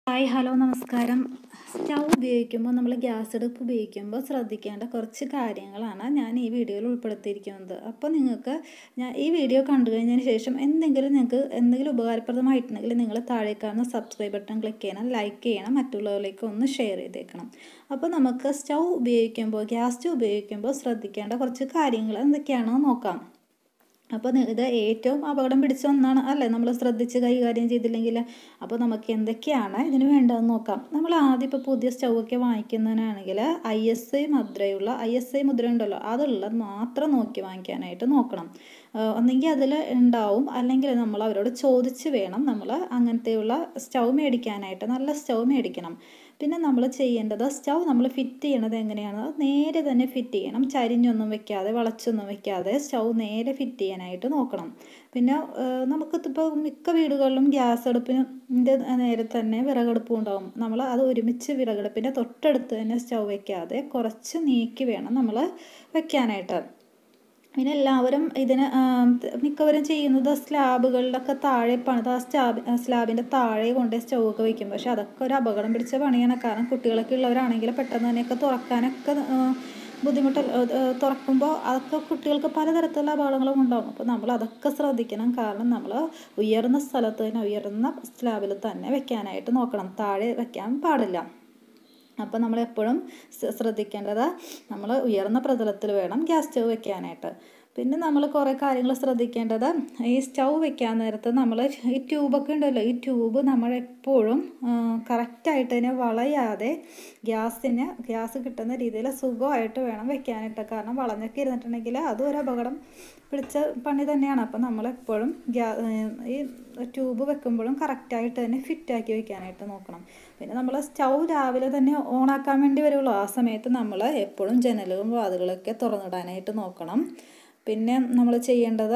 hi hello നമസ്കാരം stove ഉപയോഗിക്കുമ്പോൾ നമ്മൾ ഗ്യാസ് അടുപ്പ് ഉപയോഗിക്കുമ്പോൾ ശ്രദ്ധിക്കേണ്ട കുറച്ച് കാര്യങ്ങളാണ് ഞാൻ ഈ വീഡിയോയിൽ ഉൾപ്പെടുത്തിയിരിക്കുന്നത് അപ്പോൾ നിങ്ങൾക്ക് ഞാൻ ഈ വീഡിയോ കണ്ടു കഴിഞ്ഞതിന് ശേഷം എന്തെങ്കിലും നിങ്ങൾക്ക് എന്തെങ്കിലും ഉപകാരപ്രദമായിട്ടുണ്ടെങ്കിൽ നിങ്ങൾ താഴെ കാണുന്ന സബ്സ്ക്രൈബ് ബട്ടൺ ക്ലിക്ക് ചെയ്യണം ലൈക്ക് ചെയ്യണം മറ്റുള്ളവരിലേക്ക് ഒന്ന് ഷെയർ ചെയ്തേക്കണം അപ്പോൾ നമുക്ക് സ്റ്റൗ ഉപയോഗിക്കുമ്പോൾ ഗ്യാസ് സ്റ്റൗ ഉപയോഗിക്കുമ്പോൾ ശ്രദ്ധിക്കേണ്ട കുറച്ച് കാര്യങ്ങൾ എന്തൊക്കെയാണെന്ന് നോക്കാം അപ്പോൾ ഇത് ഏറ്റവും അപകടം പിടിച്ച ഒന്നാണ് അല്ലേ നമ്മൾ ശ്രദ്ധിച്ച് കൈകാര്യം ചെയ്തില്ലെങ്കിൽ അപ്പോൾ നമുക്ക് എന്തൊക്കെയാണ് ഇതിന് വേണ്ടതെന്ന് നോക്കാം നമ്മൾ ആദ്യം ഇപ്പോൾ പുതിയ സ്റ്റൗ ഒക്കെ വാങ്ങിക്കുന്നതിനാണെങ്കിൽ ഐ എസ് ഐ മുദ്രയുള്ള ഐ എസ് ഐ മുദ്ര ഉണ്ടല്ലോ അതുള്ളത് മാത്രം നോക്കി വാങ്ങിക്കാനായിട്ട് നോക്കണം ഒന്നെങ്കിൽ അതിൽ ഉണ്ടാവും അല്ലെങ്കിൽ നമ്മൾ അവരോട് ചോദിച്ച് വേണം നമ്മൾ അങ്ങനത്തെയുള്ള സ്റ്റൗ മേടിക്കാനായിട്ട് നല്ല സ്റ്റൗ മേടിക്കണം പിന്നെ നമ്മൾ ചെയ്യേണ്ടത് സ്റ്റൗ നമ്മൾ ഫിറ്റ് ചെയ്യണത് എങ്ങനെയാണ് നേരെ തന്നെ ഫിറ്റ് ചെയ്യണം ചരിഞ്ഞൊന്നും വെക്കാതെ വളച്ചൊന്നും വെക്കാതെ സ്റ്റൗ നേരെ ഫിറ്റ് ചെയ്യാനായിട്ട് നോക്കണം പിന്നെ നമുക്കിപ്പോൾ മിക്ക വീടുകളിലും ഗ്യാസ് അടുപ്പിൻ്റെ നേരെ തന്നെ വിറകടുപ്പും ഉണ്ടാവും നമ്മൾ അത് ഒരുമിച്ച് വിറകടുപ്പിൻ്റെ തൊട്ടടുത്ത് തന്നെ സ്റ്റൗ വെക്കാതെ കുറച്ച് നീക്കി വേണം നമ്മൾ വെക്കാനായിട്ട് പിന്നെ എല്ലാവരും ഇതിന് മിക്കവരും ചെയ്യുന്നത് സ്ലാബുകളിലൊക്കെ താഴെ പണിത് ആ സ്ലാബ് സ്ലാബിൻ്റെ താഴെ കൊണ്ട് സ്റ്റൗ ഒക്കെ വയ്ക്കും പക്ഷെ അതൊക്കെ ഒരു അപകടം പിടിച്ച പണിയാണ് കാരണം കുട്ടികളൊക്കെ ഉള്ളവരാണെങ്കിൽ പെട്ടെന്ന് തന്നെയൊക്കെ തുറക്കാനൊക്കെ ബുദ്ധിമുട്ട് തുറക്കുമ്പോൾ അതൊക്കെ കുട്ടികൾക്ക് പലതരത്തിലുള്ള അപകടങ്ങളും ഉണ്ടാകും അപ്പോൾ നമ്മൾ അതൊക്കെ ശ്രദ്ധിക്കണം കാരണം നമ്മൾ ഉയർന്ന സ്ഥലത്ത് തന്നെ ഉയർന്ന സ്ലാബിൽ തന്നെ വെക്കാനായിട്ട് നോക്കണം താഴെ വെക്കാൻ പാടില്ല അപ്പോൾ നമ്മൾ എപ്പോഴും ശ്രദ്ധിക്കേണ്ടത് നമ്മൾ ഉയർന്ന പ്രതലത്തിൽ വേണം ഗ്യാസ് സ്റ്റവ് വെക്കാനായിട്ട് പിന്നെ നമ്മൾ കുറേ കാര്യങ്ങൾ ശ്രദ്ധിക്കേണ്ടത് ഈ സ്റ്റൗ വെക്കാൻ നേരത്ത് നമ്മൾ ഈ ട്യൂബൊക്കെ ഉണ്ടല്ലോ ഈ ട്യൂബ് നമ്മൾ എപ്പോഴും കറക്റ്റായിട്ട് തന്നെ വളയാതെ ഗ്യാസിന് ഗ്യാസ് കിട്ടുന്ന രീതിയിൽ സുഖമായിട്ട് വേണം വെക്കാനായിട്ട് കാരണം വളഞ്ഞൊക്കെ ഇരുന്നിട്ടുണ്ടെങ്കിൽ അതും ഒരു അപകടം പിടിച്ച പണി തന്നെയാണ് അപ്പം നമ്മളെപ്പോഴും ഗ്യാ ഈ ട്യൂബ് വെക്കുമ്പോഴും കറക്റ്റായിട്ട് തന്നെ ഫിറ്റാക്കി വെക്കാനായിട്ട് നോക്കണം പിന്നെ നമ്മൾ സ്റ്റൗ രാവിലെ തന്നെ ഓണാക്കാൻ വേണ്ടി വരുള്ളൂ ആ സമയത്ത് നമ്മൾ എപ്പോഴും ജനലുകളും വാതിലുകളൊക്കെ തുറന്നിടാനായിട്ട് നോക്കണം പിന്നെ നമ്മൾ ചെയ്യേണ്ടത്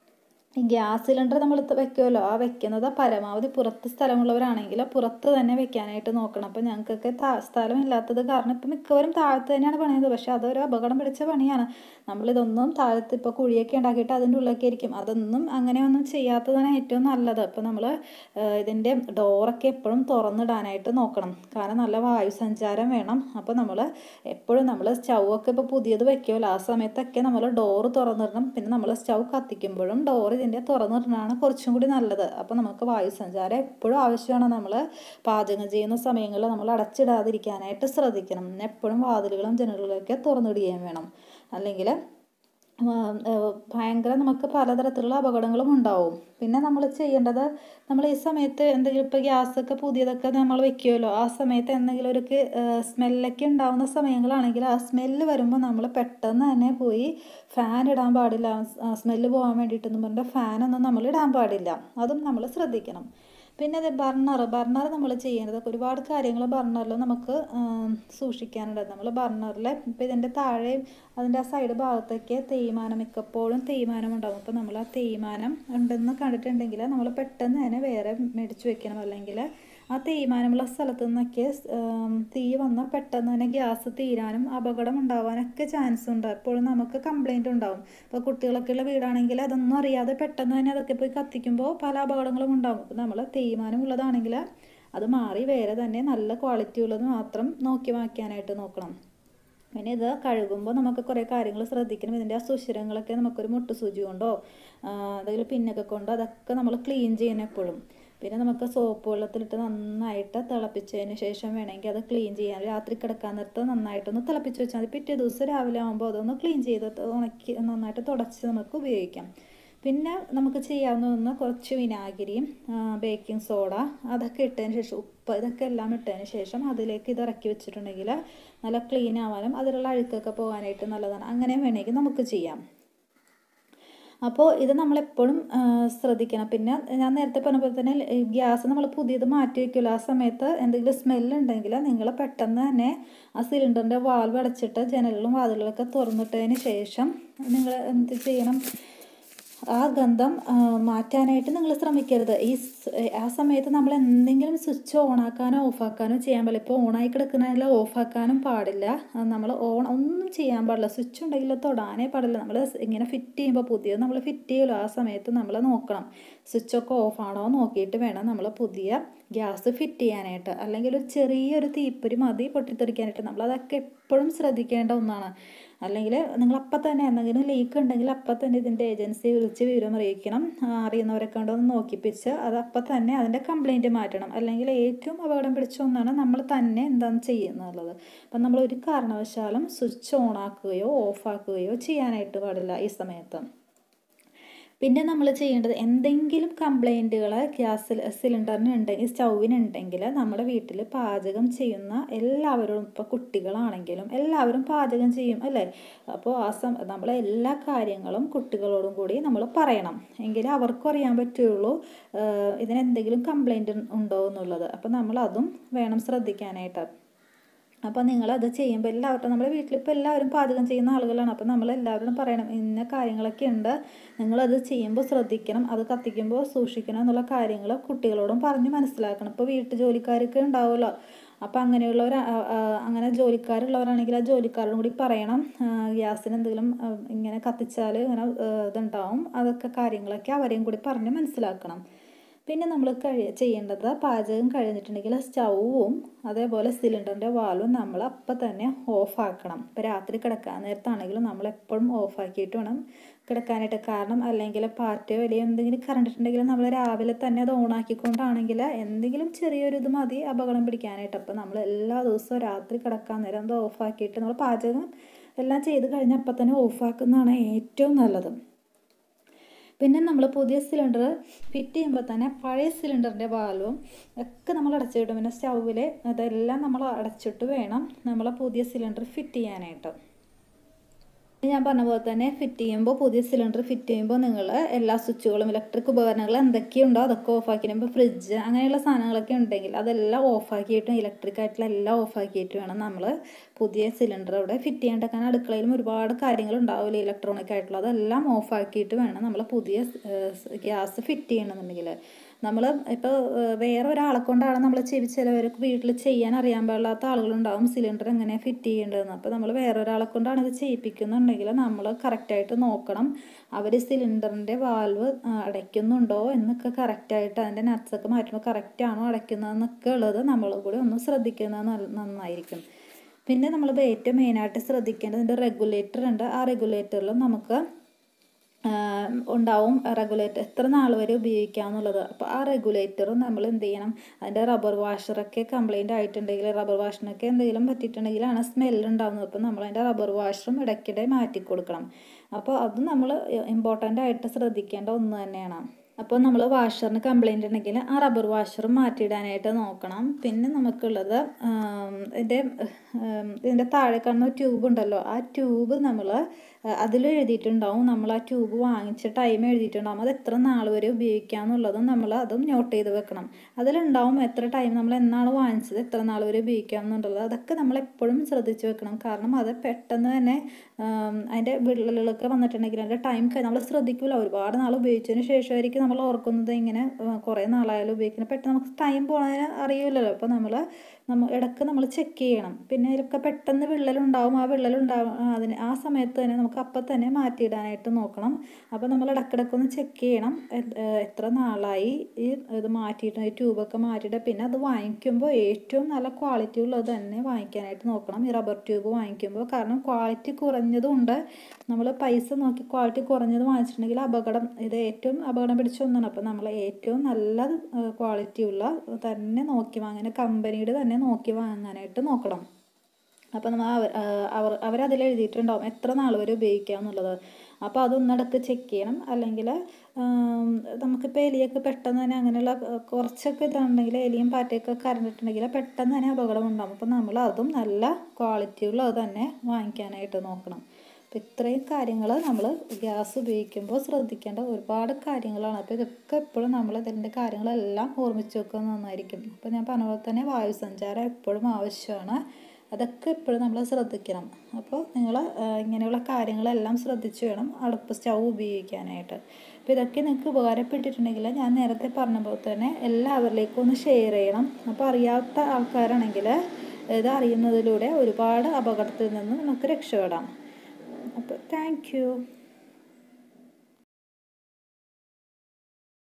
ഈ ഗ്യാസ് സിലിണ്ടർ നമ്മൾ വെക്കുമല്ലോ ആ വെക്കുന്നത് പരമാവധി പുറത്ത് സ്ഥലമുള്ളവരാണെങ്കിൽ പുറത്ത് തന്നെ വെക്കാനായിട്ട് നോക്കണം അപ്പോൾ ഞങ്ങൾക്കൊക്കെ താ സ്ഥലമില്ലാത്തത് കാരണം ഇപ്പം മിക്കവരും താഴത്ത് തന്നെയാണ് പണിയുന്നത് പക്ഷേ അതൊരു അപകടം പിടിച്ച പണിയാണ് നമ്മളിതൊന്നും താഴത്ത് ഇപ്പോൾ കുഴിയൊക്കെ ഉണ്ടാക്കിയിട്ട് അതിൻ്റെ ഉള്ളിലൊക്കെ ഇരിക്കും അതൊന്നും അങ്ങനെയൊന്നും ചെയ്യാത്തതാണ് ഏറ്റവും നല്ലത് അപ്പോൾ നമ്മൾ ഇതിൻ്റെ ഡോറൊക്കെ എപ്പോഴും തുറന്നിടാനായിട്ട് നോക്കണം കാരണം നല്ല വായു സഞ്ചാരം വേണം അപ്പോൾ നമ്മൾ എപ്പോഴും നമ്മൾ സ്റ്റൗ ഒക്കെ ഇപ്പോൾ പുതിയത് വെക്കുമല്ലോ ആ സമയത്തൊക്കെ നമ്മൾ ഡോറ് തുറന്നിടണം പിന്നെ നമ്മൾ സ്റ്റൗ കത്തിക്കുമ്പോഴും ഡോർ ഇതിൻ്റെ തുറന്നിടണമാണ് കുറച്ചും കൂടി നല്ലത് അപ്പോൾ നമുക്ക് വായു സഞ്ചാരം എപ്പോഴും ആവശ്യമാണ് നമ്മൾ പാചകം ചെയ്യുന്ന സമയങ്ങളിൽ നമ്മൾ അടച്ചിടാതിരിക്കാനായിട്ട് ശ്രദ്ധിക്കണം എപ്പോഴും വാതിലുകളും ജനലുകളൊക്കെ തുറന്നിടുകയും വേണം അല്ലെങ്കിൽ ഭയങ്കര നമുക്ക് പലതരത്തിലുള്ള അപകടങ്ങളും ഉണ്ടാവും പിന്നെ നമ്മൾ ചെയ്യേണ്ടത് നമ്മൾ ഈ സമയത്ത് എന്തെങ്കിലും ഇപ്പോൾ ഗ്യാസൊക്കെ പുതിയതൊക്കെ നമ്മൾ വെക്കുമല്ലോ ആ സമയത്ത് എന്തെങ്കിലും ഒരു സ്മെല്ലൊക്കെ ഉണ്ടാവുന്ന സമയങ്ങളാണെങ്കിൽ ആ സ്മെല്ല് വരുമ്പോൾ നമ്മൾ പെട്ടെന്ന് തന്നെ പോയി ഫാൻ ഇടാൻ പാടില്ല സ്മെല്ല് പോകാൻ വേണ്ടിയിട്ടെന്ന് പറഞ്ഞിട്ട് ഫാനൊന്നും നമ്മൾ ഇടാൻ പാടില്ല അതും നമ്മൾ ശ്രദ്ധിക്കണം പിന്നെ അത് ബർണർ ബർണർ നമ്മൾ ചെയ്യേണ്ടത് ഒരുപാട് കാര്യങ്ങൾ ബർണറിൽ നമുക്ക് സൂക്ഷിക്കാനുണ്ട് നമ്മൾ ബർണറിൽ ഇപ്പോൾ ഇതിൻ്റെ താഴെ അതിൻ്റെ ആ സൈഡ് ഭാഗത്തൊക്കെ തേയ്മാനം മിക്കപ്പോഴും തേയ്മാനം ഉണ്ടാകും അപ്പോൾ നമ്മൾ ആ തേയ്മാനം ഉണ്ടെന്ന് കണ്ടിട്ടുണ്ടെങ്കിൽ നമ്മൾ പെട്ടെന്ന് തന്നെ വേറെ മേടിച്ച് വെക്കണം അല്ലെങ്കിൽ ആ തേയ്മാനമുള്ള സ്ഥലത്തു നിന്നൊക്കെ തീ വന്നാൽ പെട്ടെന്ന് തന്നെ ഗ്യാസ് തീരാനും അപകടം ഉണ്ടാവാനൊക്കെ ചാൻസ് ഉണ്ട് എപ്പോഴും നമുക്ക് കംപ്ലൈൻറ്റ് ഉണ്ടാവും ഇപ്പോൾ കുട്ടികളൊക്കെ ഉള്ള വീടാണെങ്കിൽ അതൊന്നും അറിയാതെ പെട്ടെന്ന് തന്നെ അതൊക്കെ പോയി കത്തിക്കുമ്പോൾ പല അപകടങ്ങളും ഉണ്ടാവും അപ്പോൾ നമ്മൾ തേയ്മാനം ഉള്ളതാണെങ്കിൽ അത് മാറി വേറെ തന്നെ നല്ല ക്വാളിറ്റി ഉള്ളത് മാത്രം നോക്കി വാങ്ങിക്കാനായിട്ട് നോക്കണം പിന്നെ ഇത് കഴുകുമ്പോൾ നമുക്ക് കുറേ കാര്യങ്ങൾ ശ്രദ്ധിക്കണം ഇതിൻ്റെ ആ സുഷിരങ്ങളൊക്കെ നമുക്കൊരു മുട്ടുസൂചി കൊണ്ടോ എന്തെങ്കിലും പിന്നൊക്കെ കൊണ്ടോ അതൊക്കെ നമ്മൾ ക്ലീൻ ചെയ്യണം എപ്പോഴും പിന്നെ നമുക്ക് സോപ്പ് വെള്ളത്തിലിട്ട് നന്നായിട്ട് തിളപ്പിച്ചതിന് ശേഷം വേണമെങ്കിൽ അത് ക്ലീൻ ചെയ്യാൻ രാത്രി കിടക്കാൻ നേരത്ത് നന്നായിട്ടൊന്ന് തിളപ്പിച്ച് വെച്ചാൽ മതി പിറ്റേ ദിവസം രാവിലെ ആകുമ്പോൾ അതൊന്ന് ക്ലീൻ ചെയ്ത് ഉണക്കി നന്നായിട്ട് തുടച്ച് നമുക്ക് ഉപയോഗിക്കാം പിന്നെ നമുക്ക് ചെയ്യാവുന്ന ഒന്ന് കുറച്ച് വിനാഗിരിയും ബേക്കിംഗ് സോഡ അതൊക്കെ ഇട്ടതിന് ശേഷം ഉപ്പ് ഇതൊക്കെ എല്ലാം ഇട്ടതിന് ശേഷം അതിലേക്ക് ഇത് ഇറക്കി വെച്ചിട്ടുണ്ടെങ്കിൽ നല്ല ക്ലീൻ ആവാനും അതിലുള്ള അഴുക്കൊക്കെ പോകാനായിട്ട് നല്ലതാണ് അങ്ങനെ വേണമെങ്കിൽ നമുക്ക് ചെയ്യാം അപ്പോൾ ഇത് നമ്മളെപ്പോഴും ശ്രദ്ധിക്കണം പിന്നെ ഞാൻ നേരത്തെ പറഞ്ഞ പോലെ തന്നെ ഗ്യാസ് നമ്മൾ പുതിയത് മാറ്റി വയ്ക്കുമല്ലോ ആ സമയത്ത് എന്തെങ്കിലും സ്മെല്ലുണ്ടെങ്കിൽ നിങ്ങൾ പെട്ടെന്ന് തന്നെ ആ സിലിണ്ടറിൻ്റെ വാൽവ് അടച്ചിട്ട് ജനലുകളും വാതിലുകളൊക്കെ തുറന്നിട്ടതിന് ശേഷം നിങ്ങൾ എന്ത് ചെയ്യണം ആ ഗന്ധം മാറ്റാനായിട്ട് നിങ്ങൾ ശ്രമിക്കരുത് ഈ ആ സമയത്ത് നമ്മൾ എന്തെങ്കിലും സ്വിച്ച് ഓണാക്കാനോ ഓഫാക്കാനോ ചെയ്യാൻ പാടില്ല ഇപ്പോൾ ഓണായി കിടക്കുന്നതിൽ ഓഫാക്കാനും പാടില്ല നമ്മൾ ഓൺ ഒന്നും ചെയ്യാൻ പാടില്ല സ്വിച്ച് ഉണ്ടെങ്കിൽ തൊടാനേ പാടില്ല നമ്മൾ ഇങ്ങനെ ഫിറ്റ് ചെയ്യുമ്പോൾ പുതിയത് നമ്മൾ ഫിറ്റ് ചെയ്യുമല്ലോ ആ സമയത്ത് നമ്മൾ നോക്കണം സ്വിച്ചൊക്കെ ഓഫാണോ നോക്കിയിട്ട് വേണം നമ്മൾ പുതിയ ഗ്യാസ് ഫിറ്റ് ചെയ്യാനായിട്ട് അല്ലെങ്കിൽ ഒരു ചെറിയൊരു തീപ്പൊരി മതി പൊട്ടിത്തെറിക്കാനായിട്ട് നമ്മൾ അതൊക്കെ എപ്പോഴും ശ്രദ്ധിക്കേണ്ട ഒന്നാണ് അല്ലെങ്കിൽ നിങ്ങൾ അപ്പം തന്നെ എന്തെങ്കിലും ലീക്ക് ഉണ്ടെങ്കിൽ അപ്പം തന്നെ ഇതിൻ്റെ ഏജൻസി വിളിച്ച് വിവരം അറിയിക്കണം അറിയുന്നവരൊക്കെ ഉണ്ടോ നോക്കിപ്പിച്ച് അത് അപ്പം തന്നെ അതിൻ്റെ കംപ്ലൈൻറ്റ് മാറ്റണം അല്ലെങ്കിൽ ഏറ്റവും അപകടം പിടിച്ച ഒന്നാണ് നമ്മൾ തന്നെ എന്താണ് ചെയ്യുന്നുള്ളത് അപ്പം നമ്മൾ ഒരു കാരണവശാലും സ്വിച്ച് ഓൺ ആക്കുകയോ ഓഫ് ആക്കുകയോ ചെയ്യാനായിട്ട് പാടില്ല ഈ സമയത്ത് പിന്നെ നമ്മൾ ചെയ്യേണ്ടത് എന്തെങ്കിലും കംപ്ലൈൻറ്റുകൾ ഗ്യാസ് സിലിണ്ടറിന് ഉണ്ടെങ്കിൽ സ്റ്റൗവിന് ഉണ്ടെങ്കിൽ നമ്മുടെ വീട്ടിൽ പാചകം ചെയ്യുന്ന എല്ലാവരും ഇപ്പോൾ കുട്ടികളാണെങ്കിലും എല്ലാവരും പാചകം ചെയ്യും അല്ലേ അപ്പോൾ ആ സം നമ്മളെ എല്ലാ കാര്യങ്ങളും കുട്ടികളോടും കൂടി നമ്മൾ പറയണം എങ്കിലേ അവർക്കും അറിയാൻ പറ്റുള്ളൂ ഇതിനെന്തെങ്കിലും കംപ്ലൈൻറ്റ് ഉണ്ടോ എന്നുള്ളത് അപ്പോൾ നമ്മൾ അതും വേണം ശ്രദ്ധിക്കാനായിട്ട് അപ്പോൾ നിങ്ങളത് ചെയ്യുമ്പോൾ എല്ലാവരും നമ്മുടെ വീട്ടിലിപ്പോൾ എല്ലാവരും പാചകം ചെയ്യുന്ന ആളുകളാണ് അപ്പോൾ നമ്മൾ എല്ലാവരോടും പറയണം ഇന്ന കാര്യങ്ങളൊക്കെ ഉണ്ട് നിങ്ങളത് ചെയ്യുമ്പോൾ ശ്രദ്ധിക്കണം അത് കത്തിക്കുമ്പോൾ സൂക്ഷിക്കണം എന്നുള്ള കാര്യങ്ങൾ കുട്ടികളോടും പറഞ്ഞ് മനസ്സിലാക്കണം ഇപ്പോൾ വീട്ടു ജോലിക്കാരൊക്കെ ഉണ്ടാവുമല്ലോ അപ്പോൾ അങ്ങനെയുള്ളവർ അങ്ങനെ ജോലിക്കാരുള്ളവരാണെങ്കിൽ ആ ജോലിക്കാരോടും കൂടി പറയണം ഗ്യാസിന് എന്തെങ്കിലും ഇങ്ങനെ കത്തിച്ചാൽ ഇങ്ങനെ ഇതുണ്ടാവും അതൊക്കെ കാര്യങ്ങളൊക്കെ അവരെയും കൂടി പറഞ്ഞ് മനസ്സിലാക്കണം പിന്നെ നമ്മൾ കഴി ചെയ്യേണ്ടത് പാചകം കഴിഞ്ഞിട്ടുണ്ടെങ്കിൽ സ്റ്റൗവും അതേപോലെ സിലിണ്ടറിൻ്റെ വാൽവും നമ്മൾ അപ്പം തന്നെ ഓഫാക്കണം ഇപ്പോൾ രാത്രി കിടക്കാൻ നേരത്താണെങ്കിലും നമ്മൾ എപ്പോഴും ഓഫാക്കിയിട്ട് വേണം കിടക്കാനായിട്ട് കാരണം അല്ലെങ്കിൽ പാറ്റയോ വലിയ എന്തെങ്കിലും കറണ്ടിട്ടുണ്ടെങ്കിൽ നമ്മൾ രാവിലെ തന്നെ അത് ഓണാക്കിക്കൊണ്ടാണെങ്കിൽ എന്തെങ്കിലും ചെറിയൊരു ഇത് മതി അപകടം പിടിക്കാനായിട്ട് അപ്പോൾ നമ്മൾ എല്ലാ ദിവസവും രാത്രി കിടക്കാൻ നേരം അത് ഓഫാക്കിയിട്ട് നമ്മൾ പാചകം എല്ലാം ചെയ്ത് കഴിഞ്ഞാൽ അപ്പം തന്നെ ഓഫാക്കുന്നതാണ് ഏറ്റവും നല്ലത് പിന്നെ നമ്മൾ പുതിയ സിലിണ്ടർ ഫിറ്റ് ചെയ്യുമ്പോൾ തന്നെ പഴയ സിലിണ്ടറിൻ്റെ വാൽവും ഒക്കെ നമ്മൾ അടച്ചിടും പിന്നെ സ്റ്റൗവിൽ അതെല്ലാം നമ്മൾ അടച്ചിട്ട് വേണം നമ്മൾ പുതിയ സിലിണ്ടർ ഫിറ്റ് ചെയ്യാനായിട്ട് ഞാൻ പറഞ്ഞ പോലെ തന്നെ ഫിറ്റ് ചെയ്യുമ്പോൾ പുതിയ സിലിണ്ടർ ഫിറ്റ് ചെയ്യുമ്പോൾ നിങ്ങൾ എല്ലാ സ്വിച്ചുകളും ഇലക്ട്രിക് ഉപകരണങ്ങൾ എന്തൊക്കെയുണ്ടോ അതൊക്കെ ഓഫാക്കി ഇപ്പോൾ ഫ്രിഡ്ജ് അങ്ങനെയുള്ള സാധനങ്ങളൊക്കെ ഉണ്ടെങ്കിൽ അതെല്ലാം ഓഫാക്കിയിട്ടും ഇലക്ട്രിക് ആയിട്ടുള്ള എല്ലാം ഓഫാക്കിയിട്ട് വേണം നമ്മൾ പുതിയ സിലിണ്ടർ അവിടെ ഫിറ്റ് ചെയ്യേണ്ട കാരണം അടുക്കളയിലും ഒരുപാട് കാര്യങ്ങൾ ഉണ്ടാവില്ല ഇലക്ട്രോണിക് ആയിട്ടുള്ള അതെല്ലാം ഓഫാക്കിയിട്ട് വേണം നമ്മൾ പുതിയ ഗ്യാസ് ഫിറ്റ് ചെയ്യണമെന്നുണ്ടെങ്കിൽ നമ്മൾ ഇപ്പോൾ വേറെ ഒരാളെ കൊണ്ടാണ് നമ്മൾ ചെവി ചിലവർക്ക് വീട്ടിൽ ചെയ്യാൻ അറിയാൻ പാടില്ലാത്ത ആളുകളുണ്ടാവും സിലിണ്ടർ എങ്ങനെ ഫിറ്റ് ചെയ്യേണ്ടതെന്ന് അപ്പോൾ നമ്മൾ വേറെ ഒരാളെ കൊണ്ടാണ് ഇത് ചെയ്യിപ്പിക്കുന്നുണ്ടെങ്കിൽ നമ്മൾ കറക്റ്റായിട്ട് നോക്കണം അവർ സിലിണ്ടറിൻ്റെ വാൽവ് അടയ്ക്കുന്നുണ്ടോ എന്നൊക്കെ കറക്റ്റായിട്ട് അതിൻ്റെ നട്ട്സൊക്കെ മാറ്റുമ്പോൾ കറക്റ്റാണോ അടയ്ക്കുന്നതെന്നൊക്കെ ഉള്ളത് നമ്മൾ കൂടി ഒന്ന് ശ്രദ്ധിക്കുന്നത് നന്നായിരിക്കും പിന്നെ നമ്മൾ ഏറ്റവും മെയിനായിട്ട് ശ്രദ്ധിക്കേണ്ടതിൻ്റെ റെഗുലേറ്റർ ഉണ്ട് ആ റെഗുലേറ്ററിലും നമുക്ക് ഉണ്ടാവും റെഗുലേറ്റർ എത്ര നാൾ വരെ ഉപയോഗിക്കാം എന്നുള്ളത് അപ്പോൾ ആ റെഗുലേറ്റർ നമ്മൾ എന്ത് ചെയ്യണം അതിൻ്റെ റബ്ബർ വാഷറൊക്കെ കംപ്ലൈൻ്റ് ആയിട്ടുണ്ടെങ്കിൽ റബ്ബർ വാഷിനൊക്കെ എന്തെങ്കിലും പറ്റിയിട്ടുണ്ടെങ്കിലാണ് സ്മെല്ല് ഉണ്ടാകുന്നത് അപ്പോൾ നമ്മൾ അതിൻ്റെ റബ്ബർ വാഷറും ഇടയ്ക്കിടെ മാറ്റി കൊടുക്കണം അപ്പോൾ അത് നമ്മൾ ഇമ്പോർട്ടൻ്റ് ആയിട്ട് ശ്രദ്ധിക്കേണ്ട ഒന്ന് തന്നെയാണ് അപ്പോൾ നമ്മൾ വാഷറിന് കംപ്ലൈൻ്റ് ഉണ്ടെങ്കിൽ ആ റബ്ബർ വാഷറും മാറ്റിയിടാനായിട്ട് നോക്കണം പിന്നെ നമുക്കുള്ളത് ഇതിൻ്റെ ഇതിൻ്റെ താഴെ കാണുന്ന ട്യൂബ് ഉണ്ടല്ലോ ആ ട്യൂബ് നമ്മൾ അതിൽ എഴുതിയിട്ടുണ്ടാവും നമ്മൾ ആ ട്യൂബ് വാങ്ങിച്ച ടൈം എഴുതിയിട്ടുണ്ടാവും അത് എത്ര നാൾ വരെ ഉപയോഗിക്കാം എന്നുള്ളതും നമ്മൾ അതും നോട്ട് ചെയ്ത് വെക്കണം അതിലുണ്ടാവും എത്ര ടൈം നമ്മൾ എന്നാണ് വാങ്ങിച്ചത് എത്ര നാൾ വരെ ഉപയോഗിക്കാം എന്നുള്ളത് അതൊക്കെ നമ്മൾ എപ്പോഴും ശ്രദ്ധിച്ച് വെക്കണം കാരണം അത് പെട്ടെന്ന് തന്നെ അതിൻ്റെ വിള്ളലുകളൊക്കെ വന്നിട്ടുണ്ടെങ്കിൽ അതിൻ്റെ ടൈം നമ്മൾ ശ്രദ്ധിക്കില്ല ഒരുപാട് നാൾ ഉപയോഗിച്ചതിന് ശേഷമായിരിക്കും നമ്മൾ ഓർക്കുന്നത് ഇങ്ങനെ കുറേ നാളായാലും ഉപയോഗിക്കുന്നത് പെട്ടെന്ന് നമുക്ക് ടൈം പോണതിന് അറിയില്ലല്ലോ അപ്പോൾ നമ്മൾ നമ്മൾ ഇടയ്ക്ക് നമ്മൾ ചെക്ക് ചെയ്യണം പിന്നെ ഇതിലൊക്കെ പെട്ടെന്ന് വിള്ളലുണ്ടാവും ആ വിള്ളലുണ്ടാവും അതിന് ആ സമയത്ത് തന്നെ നമുക്ക് അപ്പം തന്നെ മാറ്റിയിടാനായിട്ട് നോക്കണം അപ്പോൾ നമ്മൾ ഇടയ്ക്കിടയ്ക്കൊന്ന് ചെക്ക് ചെയ്യണം എത്ര നാളായി ഈ ഇത് മാറ്റിയിട്ട് ഈ ട്യൂബൊക്കെ മാറ്റിയിട്ട് പിന്നെ അത് വാങ്ങിക്കുമ്പോൾ ഏറ്റവും നല്ല ക്വാളിറ്റി ഉള്ളത് തന്നെ വാങ്ങിക്കാനായിട്ട് നോക്കണം ഈ റബ്ബർ ട്യൂബ് വാങ്ങിക്കുമ്പോൾ കാരണം ക്വാളിറ്റി കുറഞ്ഞതുണ്ട് നമ്മൾ പൈസ നോക്കി ക്വാളിറ്റി കുറഞ്ഞത് വാങ്ങിച്ചിട്ടുണ്ടെങ്കിൽ അപകടം ഇത് ഏറ്റവും അപകടം പിടിച്ച ഒന്നാണ് അപ്പോൾ നമ്മൾ ഏറ്റവും നല്ല ക്വാളിറ്റി ഉള്ള തന്നെ നോക്കി വാങ്ങാൻ കമ്പനിയുടെ തന്നെ നോക്കി വാങ്ങാനായിട്ട് നോക്കണം അപ്പോൾ നമ്മൾ അവർ അവർ അവരതിൽ എഴുതിയിട്ടുണ്ടാവും എത്ര നാൾ വരെ ഉപയോഗിക്കാം എന്നുള്ളത് അപ്പോൾ അതൊന്നിടക്ക് ചെക്ക് ചെയ്യണം അല്ലെങ്കിൽ നമുക്കിപ്പോൾ എലിയൊക്കെ പെട്ടെന്ന് തന്നെ അങ്ങനെയുള്ള കുറച്ചൊക്കെ ഇതുണ്ടെങ്കിൽ എലിയും പാറ്റയൊക്കെ കരണ്ടിട്ടുണ്ടെങ്കിൽ പെട്ടെന്ന് തന്നെ അപകടം ഉണ്ടാകും അപ്പോൾ നമ്മൾ അതും നല്ല ക്വാളിറ്റി ഉള്ളത് തന്നെ വാങ്ങിക്കാനായിട്ട് നോക്കണം അപ്പോൾ ഇത്രയും കാര്യങ്ങൾ നമ്മൾ ഗ്യാസ് ഉപയോഗിക്കുമ്പോൾ ശ്രദ്ധിക്കേണ്ട ഒരുപാട് കാര്യങ്ങളാണ് അപ്പോൾ ഇതൊക്കെ എപ്പോഴും നമ്മൾ ഇതിൻ്റെ കാര്യങ്ങളെല്ലാം ഓർമ്മിച്ച് വെക്കുക നന്നായിരിക്കും അപ്പോൾ ഞാൻ പറഞ്ഞ പോലെ തന്നെ വായുസഞ്ചാരം എപ്പോഴും ആവശ്യമാണ് അതൊക്കെ എപ്പോഴും നമ്മൾ ശ്രദ്ധിക്കണം അപ്പോൾ നിങ്ങൾ ഇങ്ങനെയുള്ള കാര്യങ്ങളെല്ലാം ശ്രദ്ധിച്ച് വേണം അടുപ്പ് സ്റ്റൗ ഉപയോഗിക്കാനായിട്ട് അപ്പോൾ ഇതൊക്കെ നിങ്ങൾക്ക് ഉപകാരപ്പെട്ടിട്ടുണ്ടെങ്കിൽ ഞാൻ നേരത്തെ പറഞ്ഞ പോലെ തന്നെ എല്ലാവരിലേക്കും ഒന്ന് ഷെയർ ചെയ്യണം അപ്പോൾ അറിയാത്ത ആൾക്കാരാണെങ്കിൽ ഇത് അറിയുന്നതിലൂടെ ഒരുപാട് അപകടത്തിൽ നിന്ന് നമുക്ക് രക്ഷപ്പെടാം അപ്പോൾ താങ്ക്